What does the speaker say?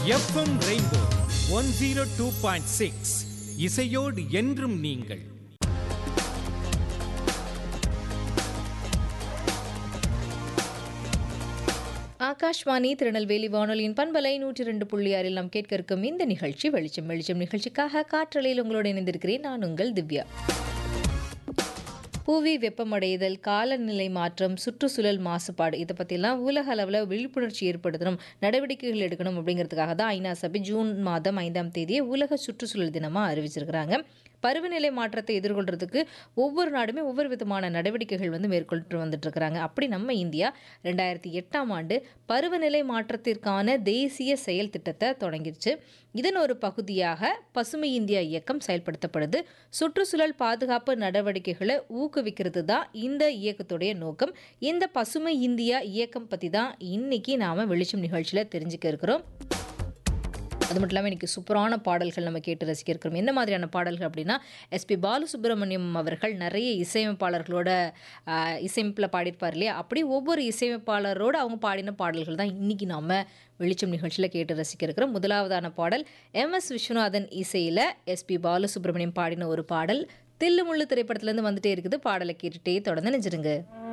FM rainbow one zero two point six இசையோடு என்றும் நீங்கள் ஆகாஷ்வாணி திருநெல்வேலி வானொலியின் பண்பலை நூற்றி ரெண்டு புள்ளி ஆறில் நாம் கேட்க இருக்கும் இந்த நிகழ்ச்சி வெளிச்சம் வெளிச்சம் நிகழ்ச்சிக்காக காற்றலையில் உங்களோடு இணைந்திருக்கிறேன் நான் உங்கள் திவ்யா புவி வெப்பமடைதல் காலநிலை மாற்றம் சுற்றுச்சூழல் மாசுபாடு இதை பற்றிலாம் உலக அளவில் விழிப்புணர்ச்சி ஏற்படுத்தணும் நடவடிக்கைகள் எடுக்கணும் அப்படிங்கிறதுக்காக தான் ஐநா சபை ஜூன் மாதம் ஐந்தாம் தேதியை உலக சுற்றுச்சூழல் தினமாக அறிவிச்சிருக்கிறாங்க பருவநிலை மாற்றத்தை எதிர்கொள்றதுக்கு ஒவ்வொரு நாடுமே ஒவ்வொரு விதமான நடவடிக்கைகள் வந்து மேற்கொண்டு வந்துட்டு இருக்கிறாங்க அப்படி நம்ம இந்தியா ரெண்டாயிரத்தி எட்டாம் ஆண்டு பருவநிலை மாற்றத்திற்கான தேசிய செயல் திட்டத்தை தொடங்கிருச்சு இதன் ஒரு பகுதியாக பசுமை இந்தியா இயக்கம் செயல்படுத்தப்படுது சுற்றுச்சூழல் பாதுகாப்பு நடவடிக்கைகளை ஊக்குவிக்கிறது தான் இந்த இயக்கத்துடைய நோக்கம் இந்த பசுமை இந்தியா இயக்கம் பற்றி தான் இன்னைக்கு நாம் வெளிச்சம் நிகழ்ச்சியில் தெரிஞ்சுக்க இருக்கிறோம் அது மட்டும் இல்லாமல் இன்றைக்கி சூப்பரான பாடல்கள் நம்ம கேட்டு ரசிக்க இருக்கிறோம் என்ன மாதிரியான பாடல்கள் அப்படின்னா எஸ்பி பாலசுப்ரமணியம் அவர்கள் நிறைய இசையமைப்பாளர்களோட ஆஹ், இசையமைப்பில் பாடியிருப்பார் இல்லையா அப்படி ஒவ்வொரு இசையமைப்பாளரோட அவங்க பாடின பாடல்கள் தான் இன்றைக்கி நம்ம வெளிச்சம் நிகழ்ச்சியில் கேட்டு ரசிக்க இருக்கிறோம் முதலாவதான பாடல் எம் எஸ் விஸ்வநாதன் இசையில் எஸ்பி பாலசுப்ரமணியம் பாடின ஒரு பாடல் தில்லுமுள்ளு திரைப்படத்துலேருந்து வந்துட்டே இருக்குது பாடலை கேட்டுட்டே தொடர்ந்து நினைச்சிருங்க